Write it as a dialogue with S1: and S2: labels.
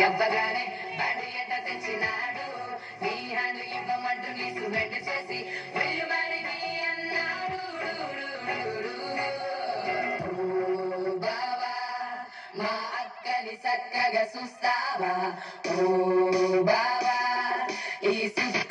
S1: ఎవ్వగానే బండి ఎంట తెచ్చినాడు నీ హ్యాండ్ ఇవ్వమంటూ నీ సుమెంట్ చేసి వెళ్ళు మరి నీ అన్నాడు ఓ బావా మా అక్కని చక్కగా చూస్తావా ఓ బావా ఈ సుత్త